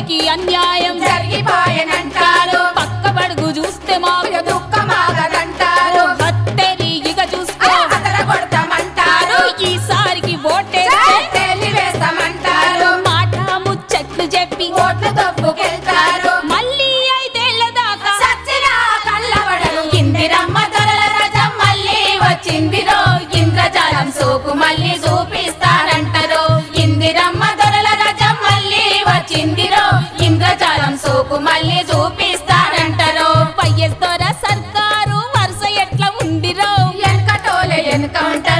పేదోడికి అన్యాయం జరిగిపాయనంటారు పక్క బడుగు చూస్తే మాకు దుఃఖమాగదంటారు హత్తెరి ఇక చూసుకో అదర కొడతామంటారు ఈసారికి ఓటేస్తే తెలివేస్తామంటారు మాట ముచ్చట్లు చెప్పి ఓట్లు తప్పుకెళ్తారు మళ్ళీ ఐదేళ్ల దాకా సచ్చిన కళ్ళబడరు ఇందిరమ్మ దొరల రజం మళ్ళీ వచ్చిందిరో ఇంద్రజాలం సోకు మళ్ళీ చూపిస్తారంటారు ఇందిరమ్మ దొరల రజం మళ్ళీ వచ్చిందిరో ఇంద్రజాలం సోకు మళ్ళీ చూపిస్తారంటారు పయ్యేస్తోరా సర్కారు వరుస ఎట్లా ఉందిరో వెనకటోలే వెనుక ఉంటారు